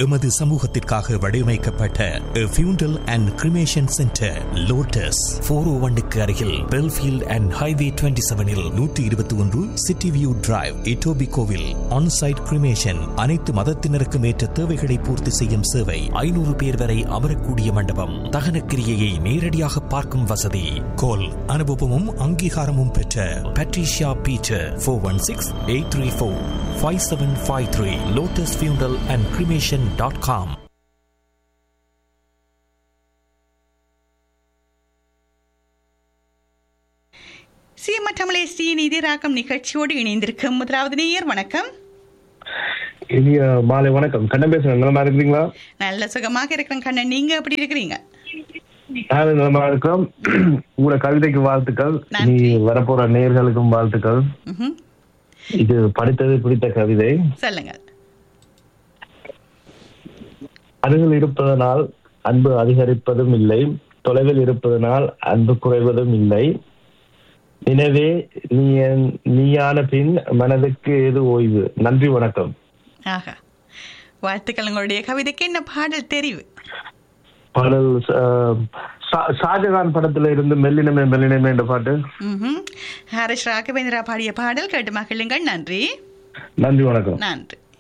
எமது சமூகத்திற்காக வடிவமைக்கப்பட்ட funeral and cremation centre Lotus four O ஒன்னுக்கு அருகில் பெல்ஃபீல்ட் அண்ட் ஹைவே டுவெண்ட்டி செவனில் நூற்றி இருபத்தி ஒன்று சிட்டி வியூ டிரைவ் இட்டோபி கோவில் ஆன்சைட் கிரிமேஷன் அனைத்து மதத்தினருக்கும் ஏற்ற தேவைகளை பூர்த்தி செய்யும் சேவை ஐநூறு பேர் வரை அமரக்கூடிய மண்டபம் தகன கிரியையை நேரடியாக பார்க்கும் வசதி கோல் அனுபவமும் அங்கீகாரமும் பெற்ற Patricia Peter four one six eight three four five seven five three Lotus funeral and cremation dot com சீமட்டமலை ஸ்ரீ நிதிராக்கம் நிகழ்ச்சியோடு இணைந்திருக்கும் முதலாவது நேயர் வணக்கம் இனிய மாலை வணக்கம் கண்ணன் பேசுறேன் நலமா இருக்கிறீங்களா நல்ல சுகமாக இருக்கிறேன் கண்ணன் நீங்க எப்படி இருக்கிறீங்க நானும் நலமா இருக்கோம் உங்களோட கவிதைக்கு வாழ்த்துக்கள் நன்றி. நீ வரப்போற நேர்களுக்கும் வாழ்த்துக்கள் ம்ஹும். இது படித்தது பிடித்த கவிதை சொல்லுங்க அருகில் இருப்பதனால் அன்பு அதிகரிப்பதும் இல்லை தொலைவில் இருப்பதனால் அன்பு குறைவதும் இல்லை எனவே நீ என்- நீயான பின் மனதுக்கு ஏது ஓய்வு நன்றி வணக்கம் ஆஹா வாழ்த்துக்கள் உங்களுடைய கவிதைக்கு என்ன பாடல் தெரிவு பாடல் ஆஹ், ஷா- ஷாஜகான் படத்துல இருந்து மெல்லினமே மெல்லினமே என்ற பாட்டு ம்ஹும். ஹரிஷ் ராகவேந்திரா பாடிய பாடல் கேட்டு மகிழுங்கள் நன்றி நன்றி வணக்கம் நன்றி